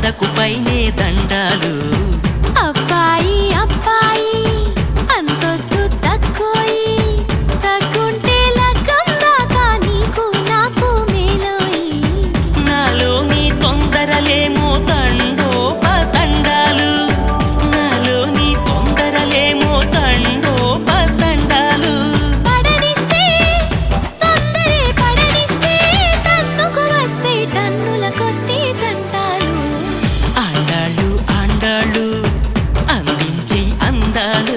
వందకు పైనే దండాలు అబ్బాయి అబ్బాయి అంతొద్దు తక్కువయి తగ్గుంటే లగ్గం దాకా నీకు నాకు మేలోయి నాలో నీ తొందరలేమో తండోప తండాలు నాలో నీ తొందరలేమో తండోప తండాలు పడనిస్తే తొందరే పడనిస్తే తన్నుకు వస్తే టన్నుల కొద్ది తంటాలు ఆండాళ్ళు ఆండాళ్ళు అందించే అందాలు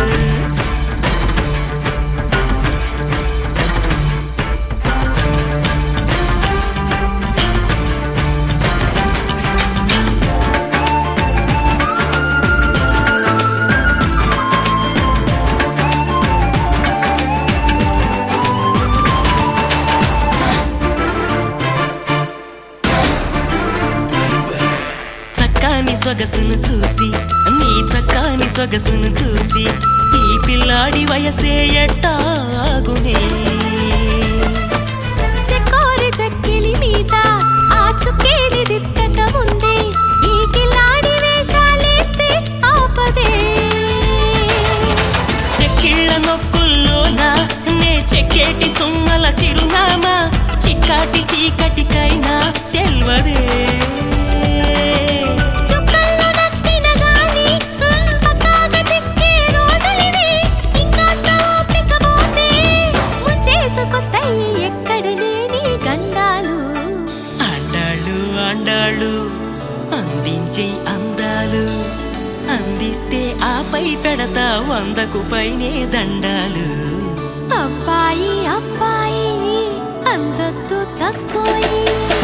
చక్కాని సొగసును చూసి నీ చక్కాని సొగసును చూసి ఈ పిల్లాడి వయసే ఎట్టాగునే చెక్కోరి చెక్కిలి మీద ఆ చుక్కేది దిద్దక ముందే ఈ కిలాడి వేషాలేస్తే ఆపదే చెక్కిళ్ళ నొక్కుల్లోన నే చెక్కేటి చుమ్మల చిరునామా చిక్కాటి చీకటికైనా తెల్వదే చుక్కల్లో నక్కిన గాని మ్, పక్కాగా చిక్కే రోజులివి ఇంకాస్త ఓపిక పోతే ముంచేసుకొస్తాయి ఎక్కడ లేని గండాలు ఆండాళ్ళు ఆండాళ్ళు అందించే అందాలు అందిస్తే ఆపై పెడతా వందకు పైనే దండాలు అబ్బాయి అబ్బాయి అందొద్దు తక్కువయి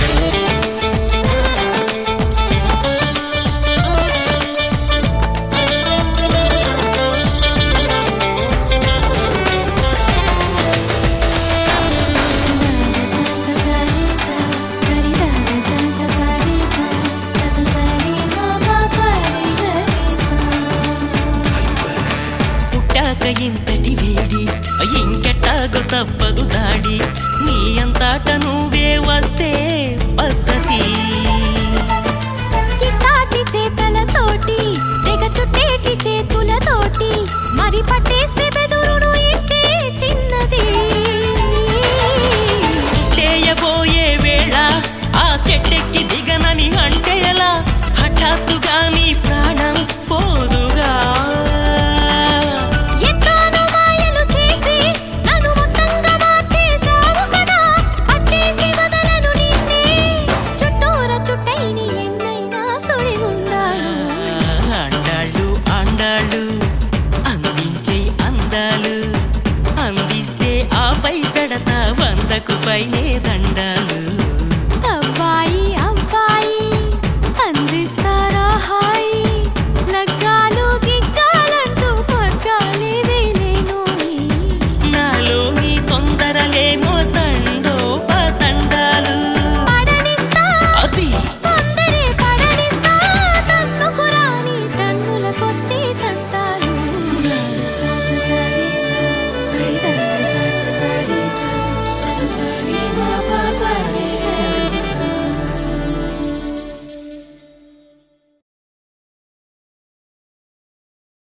పుట్టాక ఇంతటి వేడి ఇంకెట్టాగో తప్పదు దాడి నీ అంతట నువ్వే వస్తే పద్ధతి ఇట్టాటి చేతలతోటి తెగ చుట్టేటి చేతులతోటి మరి పట్టేస్తే బెదురును ఇట్టే చిన్నది చుట్టేయబోయే వేళ ఆ చెట్టెక్కి దిగనని అంటే ఎలా హఠాత్తుగా నీ ప్రాణం పోదుగా ఎట్టాను మాయలు చేసి నన్ను మొత్తంగా మార్చేశావు కదా పట్టేసి వదలను నిన్నే చుట్టూర చుట్టైని ఎన్నైనా సుడి ఉండాను అండాళ్ళు అండాళ్ళు అందించే అందాలు అందిస్తే ఆపై పెడతా వందకు పైనే దండాలు